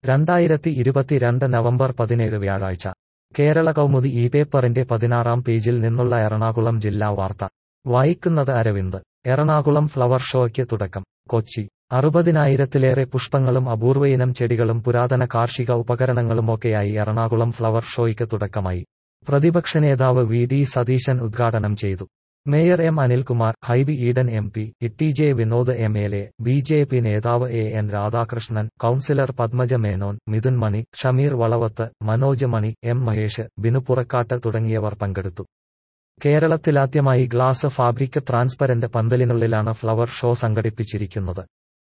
രണ്ടായിരത്തി ഇരുപത്തിരണ്ട് നവംബർ പതിനേഴ് വ്യാഴാഴ്ച കേരള കൗമുദി ഈ പേപ്പറിന്റെ പതിനാറാം പേജിൽ നിന്നുള്ള എറണാകുളം ജില്ലാ വാർത്ത വായിക്കുന്നത് അരവിന്ദ് എറണാകുളം ഫ്ലവർ ഷോയ്ക്ക് തുടക്കം കൊച്ചി അറുപതിനായിരത്തിലേറെ പുഷ്പങ്ങളും അപൂർവയിനം ചെടികളും പുരാതന കാർഷിക ഉപകരണങ്ങളുമൊക്കെയായി എറണാകുളം ഫ്ലവർ ഷോയ്ക്ക് തുടക്കമായി പ്രതിപക്ഷ നേതാവ് വി ഡി സതീശൻ ഉദ്ഘാടനം ചെയ്തു mayor M Anilkumar Hibi Eden M P T J Vinod M L A B J P നേതാവ് A N Radhakrishnan councillor Padmaja Menon Mithun Mani Shameer Valavath Manoj Mani M Mahesh Binu Purakkad തുടങ്ങിയവർ പങ്കെടുത്തു കേരളത്തിലാദ്യമായി ഗ്ലാസ് ഫാബ്രിക് ട്രാൻസ്പരന്റ് പന്തലിനുള്ളിലാണ് ഫ്ലവർ ഷോ സംഘടിപ്പിച്ചിരിക്കുന്നത്